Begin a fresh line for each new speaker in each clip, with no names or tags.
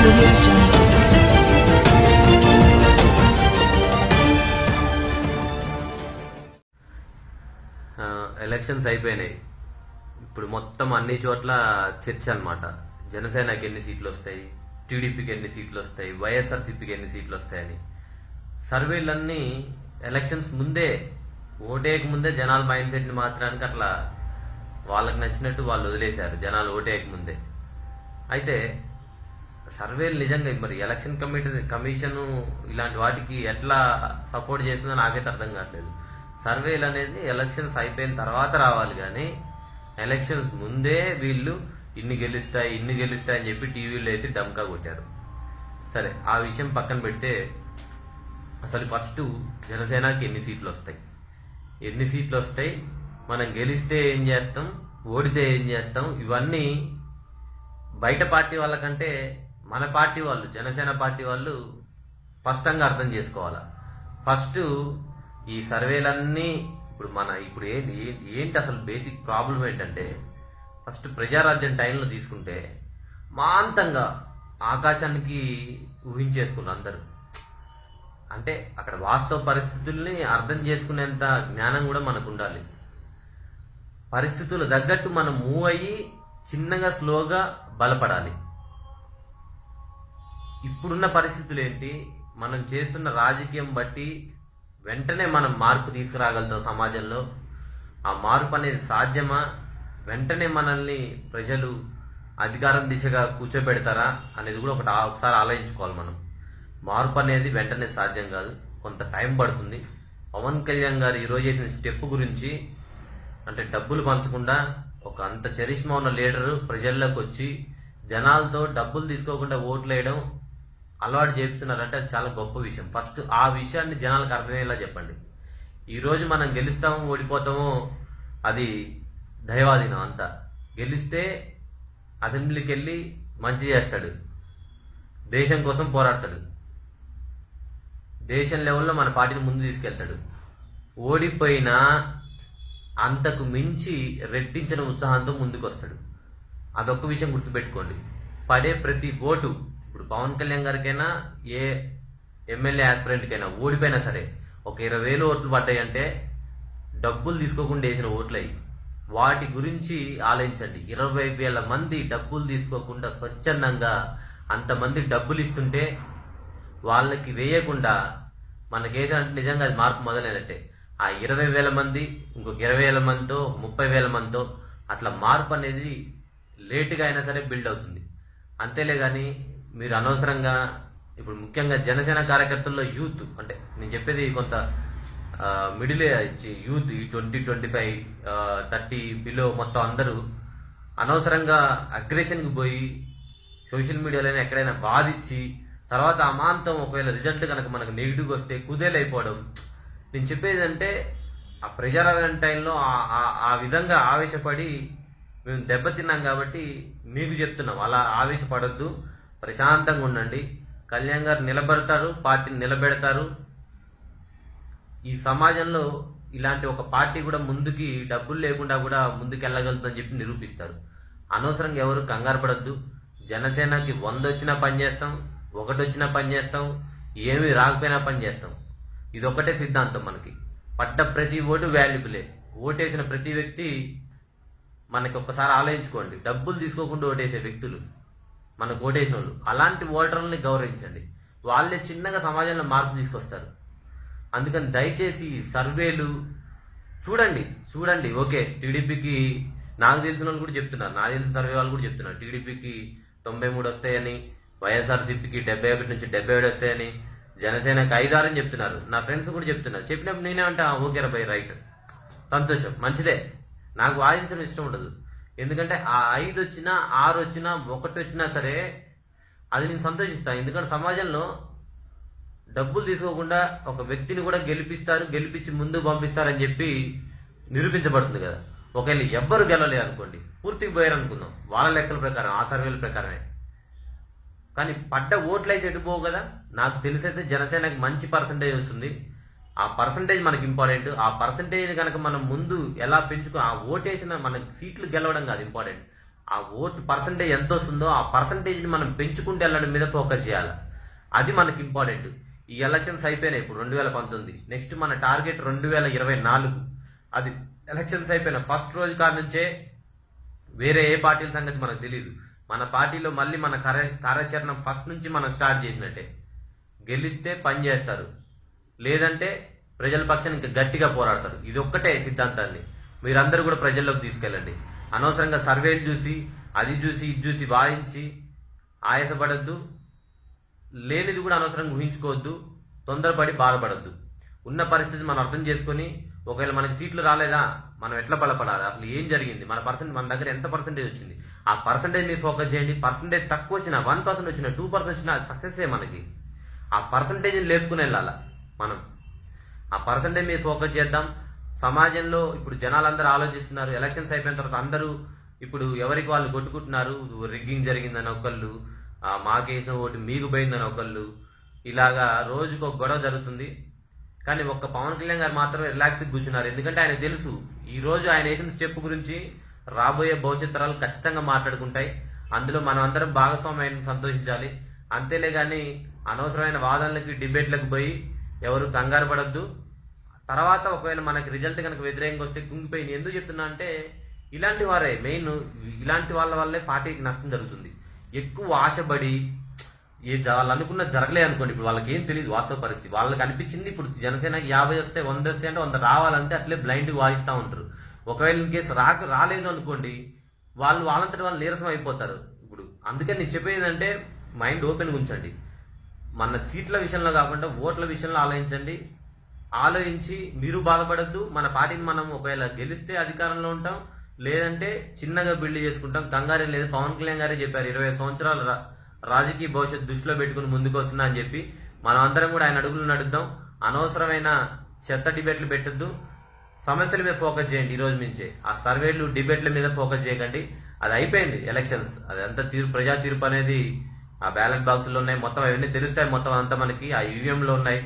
audio jungle.
ఆ, elections అయిపోయినాయి ఇప్పుడు మొత్తం అన్ని చోట్ల చర్చ అన్నమాట జనసేనకి ఎన్ని సీట్లు వస్తాయి టీడీపీకి ఎన్ని సీట్లు వస్తాయి వైఎస్ఆర్సీపీకి ఎన్ని సీట్లు వస్తాయని సర్వేలన్నీ ఎలక్షన్స్ ముందే ఓటేయక ముందే జనాల మైండ్ సెట్ ని మార్చడానికి అట్లా వాళ్ళకి నచ్చినట్టు వాళ్ళు వదిలేశారు జనాలు ఓటేయక ముందే అయితే సర్వేలు నిజంగా మరి ఎలక్షన్ కమిటీ కమిషన్ ఇలాంటి వాటికి ఎట్లా సపోర్ట్ చేస్తుందో నాకైతే అర్థం కావట్లేదు సర్వేలు అనేది ఎలక్షన్స్ అయిపోయిన తర్వాత రావాలి కానీ ఎలక్షన్స్ ముందే వీళ్ళు ఇన్ని గెలుస్తాయి ఇన్ని గెలుస్తాయి అని చెప్పి టీవీలో వేసి డమ్కా కొట్టారు సరే ఆ విషయం పక్కన పెడితే అసలు ఫస్ట్ జనసేనకి ఎన్ని సీట్లు వస్తాయి ఎన్ని సీట్లు వస్తాయి మనం గెలిస్తే ఏం చేస్తాం ఓడితే ఏం చేస్తాం ఇవన్నీ బయట పార్టీ వాళ్ళకంటే మన పార్టీ వాళ్ళు జనసేన పార్టీ వాళ్ళు స్పష్టంగా అర్థం చేసుకోవాలా ఫస్ట్ ఈ సర్వేలన్నీ ఇప్పుడు మన ఇప్పుడు ఏంటి ఏంటి అసలు బేసిక్ ప్రాబ్లం ఏంటంటే ఫస్ట్ ప్రజారాజ్యం టైంలో తీసుకుంటే మాంతంగా ఆకాశానికి ఊహించేసుకున్నారు అందరూ అంటే అక్కడ వాస్తవ పరిస్థితుల్ని అర్థం చేసుకునేంత జ్ఞానం కూడా మనకు ఉండాలి పరిస్థితులు తగ్గట్టు మనం మూవ్ అయ్యి చిన్నగా స్లోగా బలపడాలి ఇప్పుడున్న పరిస్థితులు ఏంటి మనం చేస్తున్న రాజకీయం బట్టి వెంటనే మనం మార్పు తీసుకురాగలుగుతాం సమాజంలో ఆ మార్పు అనేది సాధ్యమా వెంటనే మనల్ని ప్రజలు అధికారం దిశగా కూర్చోబెడతారా అనేది కూడా ఒకటి ఆ- ఒకసారి ఆలోచించుకోవాలి మనం మార్పు అనేది వెంటనే సాధ్యం కాదు కొంత టైం పడుతుంది పవన్ కళ్యాణ్ గారు ఈరోజు చేసిన స్టెప్ గురించి అంటే డబ్బులు పంచకుండా ఒక అంత చరిష్మా ఉన్న లీడరు ప్రజల్లోకి వచ్చి జనాలతో డబ్బులు తీసుకోకుండా ఓట్లు వేయడం అలవాటు చేస్తున్నారంటే అది చాలా గొప్ప విషయం ఫస్ట్ ఆ విషయాన్ని జనాలకు అర్థమయ్యేలా చెప్పండి ఈ రోజు మనం గెలుస్తామో ఓడిపోతామో అది దైవాధీనం అంతా గెలిస్తే అసెంబ్లీకి వెళ్ళి మంచి చేస్తాడు దేశం కోసం పోరాడతాడు దేశం లెవెల్లో మన పార్టీని ముందు తీసుకెళ్తాడు ఓడిపోయినా అంతకు మించి రెట్టించిన ఉత్సాహంతో ముందుకు వస్తాడు అదొక్క విషయం గుర్తుపెట్టుకోండి పడే ప్రతి ఓటు ఇప్పుడు పవన్ కళ్యాణ్ గారికైనా ఏ ఎమ్మెల్యే ఆస్పిరెంట్కైనా ఓడిపోయినా సరే ఒక ఇరవై వేలు ఓట్లు పడ్డాయంటే డబ్బులు తీసుకోకుండా వేసిన ఓట్లయి వాటి గురించి ఆలోచించండి ఇరవై వేల మంది డబ్బులు తీసుకోకుండా స్వచ్ఛందంగా అంతమంది డబ్బులు ఇస్తుంటే వాళ్ళకి వేయకుండా మనకేదంటే నిజంగా అది మార్పు మొదలైనట్టే ఆ ఇరవై వేల మంది ఇంకొక ఇరవై వేల మందితో ముప్పై వేల మందితో అట్లా మార్పు అనేది లేటుగా అయినా సరే బిల్డ్ అవుతుంది అంతేలే కానీ మీరు అనవసరంగా ఇప్పుడు ముఖ్యంగా జనసేన కార్యకర్తల్లో యూత్ అంటే నేను చెప్పేది కొంత మిడిల్ యూత్ ఈ twenty twenty five thirty below మొత్తం అందరూ అనవసరంగా అగ్రెషన్కి పోయి సోషల్ మీడియాలో ఎక్కడైనా బాధించి తర్వాత అమాంతం ఒకవేళ రిజల్ట్ కనుక మనకు నెగిటివ్ వస్తే కుదేలైపోవడం నేను చెప్పేది అంటే ఆ ప్రజారాయణ టైంలో ఆ- ఆ- ఆ విధంగా ఆవేశపడి మేము దెబ్బతిన్నాం కాబట్టి మీకు చెప్తున్నాం అలా ఆవేశపడొద్దు ప్రశాంతంగా ఉండండి కళ్యాణ్ గారు నిలబడతారు పార్టీని నిలబెడతారు ఈ సమాజంలో ఇలాంటి ఒక పార్టీ కూడా ముందుకి డబ్బులు లేకుండా కూడా ముందుకు వెళ్ళగలుగుతుందని చెప్పి నిరూపిస్తారు అనవసరంగా ఎవరు కంగారు పడద్దు జనసేనకి వంద వచ్చినా పని చేస్తాం ఒకటి వచ్చినా పని చేస్తాం ఏమీ రాకపోయినా పని చేస్తాం ఇది ఒకటే సిద్ధాంతం మనకి పడ్డ ప్రతి ఓటు వాల్యుబులే ఓటేసిన ప్రతి వ్యక్తి మనకి ఒక్కసారి ఆలోచించుకోండి డబ్బులు తీసుకోకుండా ఓటేసే వ్యక్తులు మనకు ఓటేసిన వాళ్ళు అలాంటి ఓటర్లని గౌరవించండి వాళ్ళే చిన్నగా సమాజంలో మార్పు తీసుకొస్తారు అందుకని దయచేసి ఈ సర్వేలు చూడండి చూడండి ఓకే టీడీపీకి నాకు తెలిసిన వాళ్ళు కూడా చెప్తున్నారు నాకు తెలిసిన సర్వే వాళ్ళు కూడా చెప్తున్నారు టీడీపీకి తొంభై మూడు వస్తాయని వైఎస్ఆర్సీపీకి డెబ్బై ఒకటి నుంచి డెబ్బై ఏడు వస్తాయని జనసేనకి ఐదారు అని చెప్తున్నారు నా ఫ్రెండ్స్ కూడా చెప్తున్నారు చెప్పినప్పుడు నేనే అంటే ఓకే బై రైట్ సంతోషం మంచిదే నాకు వాదించడం ఇష్టం ఉండదు ఎందుకంటే ఆ ఐదు వచ్చినా ఆరు వచ్చినా ఒకటి వచ్చినా సరే అది నేను సంతోషిస్తాను ఎందుకంటే సమాజంలో డబ్బులు తీసుకోకుండా ఒక వ్యక్తిని కూడా గెలిపిస్తారు గెలిపించి ముందు పంపిస్తారని చెప్పి నిరూపించబడుతుంది కదా ఒకవేళ ఎవ్వరు గెలవలేదు అనుకోండి పూర్తిగా పోయారు అనుకుందాం వాళ్ళ లెక్కల ప్రకారం ఆ సర్వేల ప్రకారమే కానీ పడ్డ ఓట్లు అయితే ఎటుపోవు కదా నాకు తెలిసైతే జనసేనకి మంచి పర్సంటేజ్ వస్తుంది ఆ పర్సంటేజ్ మనకి ఇంపార్టెంట్ ఆ పర్సంటేజ్ కనుక మనం ముందు ఎలా పెంచుకో ఆ ఓటేసిన మనకి సీట్లు గెలవడం కాదు ఇంపార్టెంట్ ఆ ఓటు పర్సంటేజ్ ఎంత వస్తుందో ఆ పర్సంటేజ్ని మనం పెంచుకుంటూ వెళ్ళడం మీద ఫోకస్ చేయాలి అది మనకి ఇంపార్టెంట్ ఈ ఎలక్షన్స్ అయిపోయినాయి ఇప్పుడు రెండు వేల పంతొమ్మిది నెక్స్ట్ మన టార్గెట్ రెండు వేల ఇరవై నాలుగు అది ఎలక్షన్స్ అయిపోయిన ఫస్ట్ రోజు కాడ నుంచే వేరే ఏ పార్టీల సంగతి మనకు తెలియదు మన పార్టీలో మళ్ళీ మన కార్య కార్యాచరణ ఫస్ట్ నుంచి మనం స్టార్ట్ చేసినట్టే గెలిస్తే పని చేస్తారు లేదంటే ప్రజల పక్షాన్ని ఇంకా గట్టిగా పోరాడతారు ఇది ఒక్కటే సిద్ధాంతాన్ని మీరందరూ కూడా ప్రజల్లోకి తీసుకెళ్ళండి అనవసరంగా సర్వేలు చూసి అది చూసి ఇది చూసి వాయించి ఆయాసపడద్దు లేనిది కూడా అనవసరంగా ఊహించుకోవద్దు తొందరపడి బాధపడద్దు ఉన్న పరిస్థితి మనం అర్థం చేసుకొని ఒకవేళ మనకి సీట్లు రాలేదా మనం ఎట్లా బలపడాలి అసలు ఏం జరిగింది మన పర్సెంట్ మన దగ్గర ఎంత పర్సెంటేజ్ వచ్చింది ఆ పర్సెంటేజ్ మీద ఫోకస్ చేయండి పర్సెంటేజ్ తక్కువ వచ్చినా వన్ పర్సెంట్ వచ్చినా టూ పర్సెంట్ వచ్చినా సక్సెస్ మనకి ఆ పర్సంటేజ్ని లేపుకుని వెళ్ళాల మనం ఆ పర్సంటేజ్ మీద ఫోకస్ చేద్దాం సమాజంలో ఇప్పుడు జనాలందరూ ఆలోచిస్తున్నారు ఎలక్షన్స్ అయిపోయిన తర్వాత అందరూ ఇప్పుడు ఎవరికి వాళ్ళు కొట్టుకుంటున్నారు రిగ్గింగ్ జరిగిందని ఒకళ్ళు ఆ, మాకేసిన ఓటు మీకు పోయిందని ఒకళ్ళు ఇలాగా రోజుకు ఒక గొడవ జరుగుతుంది కానీ ఒక్క పవన్ కళ్యాణ్ గారు మాత్రమే రిలాక్స్ కూర్చున్నారు ఎందుకంటే ఆయన తెలుసు ఈ రోజు ఆయన వేసిన స్టెప్ గురించి రాబోయే భవిష్యత్ తరాలు ఖచ్చితంగా మాట్లాడుకుంటాయి అందులో మనం అందరం భాగస్వామ్యం సంతోషించాలి అంతేలే గాని అనవసరమైన వాదనలకి డిబేట్లకు పోయి ఎవరు కంగారు పడద్దు తర్వాత ఒకవేళ మనకి రిజల్ట్ కనుక వ్యతిరేకంగా వస్తే కుంగిపోయి నేను ఎందుకు చెప్తున్నా అంటే ఇలాంటి వారే మెయిన్ ఇలాంటి వాళ్ళ వల్లే పార్టీకి నష్టం జరుగుతుంది ఎక్కువ ఆశపడి ఏ జ- వాళ్ళు అనుకున్న జరగలే అనుకోండి ఇప్పుడు వాళ్ళకి ఏం తెలియదు వాస్తవ పరిస్థితి వాళ్ళకి అనిపించింది ఇప్పుడు జనసేనకి యాభై వస్తే వంద వస్తే అంటే వంద రావాలంటే అట్లే బ్లైండ్ వాయిస్తూ ఉంటారు ఒకవేళ ఇన్ కేసు రాక రాలేదు అనుకోండి వాళ్ళు వాళ్ళంతటి వాళ్ళు నీరసం అయిపోతారు ఇప్పుడు అందుకని నేను చెప్పేది అంటే మైండ్ ఓపెన్ ఉంచండి మన సీట్ల విషయంలో కాకుండా ఓట్ల విషయంలో ఆలోచించండి ఆలోచించి మీరు బాధపడద్దు మన పార్టీని మనం ఒకవేళ గెలిస్తే అధికారంలో ఉంటాం లేదంటే చిన్నగా బిల్డ్ చేసుకుంటాం కంగారేం లేదు పవన్ కళ్యాణ్ గారే చెప్పారు ఇరవై సంవత్సరాల రా- రాజకీయ భవిష్యత్తు దృష్టిలో పెట్టుకుని ముందుకు వస్తున్నా అని చెప్పి మనం అందరం కూడా ఆయన అడుగులు నడుద్దాం అనవసరమైన చెత్త డిబేట్లు పెట్టద్దు సమస్యల మీద ఫోకస్ చేయండి ఈ రోజు నుంచే ఆ సర్వేలు డిబేట్ల మీద ఫోకస్ చేయకండి అది అయిపోయింది ఎలక్షన్స్ అదంతా తీర్పు ప్రజా తీర్పు అనేది ఆ బ్యాలెట్ బాక్సుల్లో ఉన్నాయి మొత్తం అవన్నీ తెలుస్తాయి మొత్తం అంతా మనకి ఆ ఈవీఎం లో ఉన్నాయి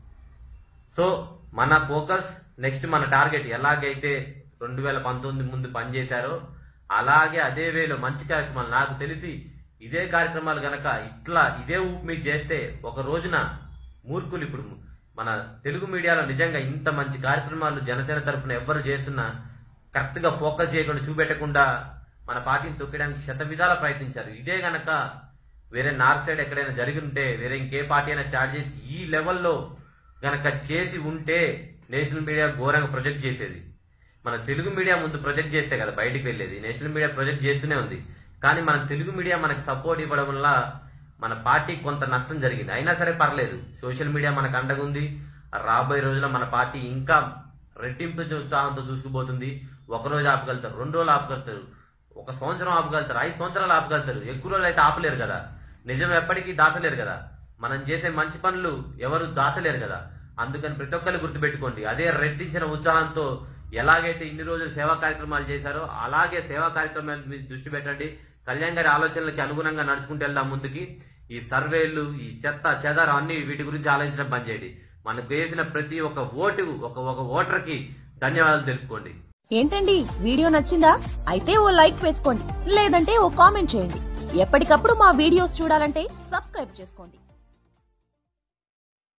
సో మన ఫోకస్ నెక్స్ట్ మన టార్గెట్ ఎలాగైతే రెండు వేల పంతొమ్మిది ముందు పనిచేశారో అలాగే అదే వేలో మంచి కార్యక్రమాలు నాకు తెలిసి ఇదే కార్యక్రమాలు గనక ఇట్లా ఇదే ఊపు మీకు చేస్తే ఒక రోజున మూర్ఖులు ఇప్పుడు మన తెలుగు మీడియాలో నిజంగా ఇంత మంచి కార్యక్రమాలు జనసేన తరపున ఎవ్వరు చేస్తున్నా కరెక్ట్ గా ఫోకస్ చేయకుండా చూపెట్టకుండా మన పార్టీని తొక్కడానికి శత విధాల ప్రయత్నించారు ఇదే గనక వేరే నార్త్ సైడ్ ఎక్కడైనా జరిగి ఉంటే వేరే ఇంకే పార్టీ అయినా స్టార్ట్ చేసి ఈ లెవెల్లో గనక చేసి ఉంటే నేషనల్ మీడియా ఘోరంగా ప్రొజెక్ట్ చేసేది మన తెలుగు మీడియా ముందు ప్రొజెక్ట్ చేస్తే కదా బయటికి వెళ్ళేది నేషనల్ మీడియా ప్రొజెక్ట్ చేస్తూనే ఉంది కానీ మన తెలుగు మీడియా మనకి సపోర్ట్ ఇవ్వడం వల్ల మన పార్టీ కొంత నష్టం జరిగింది అయినా సరే పర్లేదు సోషల్ మీడియా మనకు అండగా ఉంది రాబోయే రోజుల్లో మన పార్టీ ఇంకా రెట్టింపు ఉత్సాహంతో దూసుకుపోతుంది ఒక రోజు ఆపగలుగుతారు రెండు రోజులు ఆపగలుగుతారు ఒక సంవత్సరం ఆపగలుగుతారు ఐదు సంవత్సరాలు ఆపగలుగుతారు ఎక్కువ రోజులు అయితే ఆపలేరు కదా నిజం ఎప్పటికీ దాచలేరు కదా మనం చేసే మంచి పనులు ఎవరు దాచలేరు కదా అందుకని ప్రతి ఒక్కరు గుర్తుపెట్టుకోండి అదే రెట్టించిన ఉత్సాహంతో ఎలాగైతే ఇన్ని రోజులు సేవా కార్యక్రమాలు చేశారో అలాగే సేవా కార్యక్రమాల మీద దృష్టి పెట్టండి కళ్యాణ్ గారి ఆలోచనలకి అనుగుణంగా నడుచుకుంటూ వెళ్దాం ముందుకి ఈ సర్వేలు ఈ చెత్త చెదారం అన్ని వీటి గురించి ఆలోచించడం పనిచేయండి మనకు వేసిన ప్రతి ఒక్క ఓటు ఒక ఒక ఓటర్కి ధన్యవాదాలు తెలుపుకోండి
ఏంటండి వీడియో నచ్చిందా అయితే ఓ లైక్ వేసుకోండి లేదంటే ఓ కామెంట్ చేయండి ఎప్పటికప్పుడు మా వీడియోస్ చూడాలంటే సబ్స్క్రైబ్ చేసుకోండి